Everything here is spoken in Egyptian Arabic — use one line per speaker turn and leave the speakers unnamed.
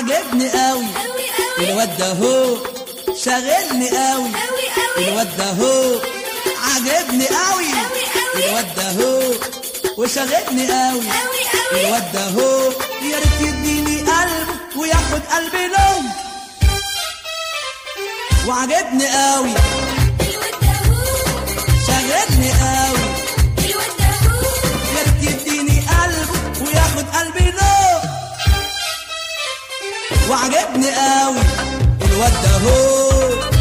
عجبني قوي
قوي قوي
الواد ده هو شاغلني قوي
قوي قوي
الواد ده هو عجبني قوي
قوي قوي
الواد ده هو وشاغلني قوي
قوي قوي
الواد ده هو يا ريت يديني قلب وياخد قلبي لون وعجبني قوي
الواد ده هو
شاغلني قوي
الواد ده هو
يا ريت يديني قلب وياخد قلبي لون وعجبني قوي الواد ده هو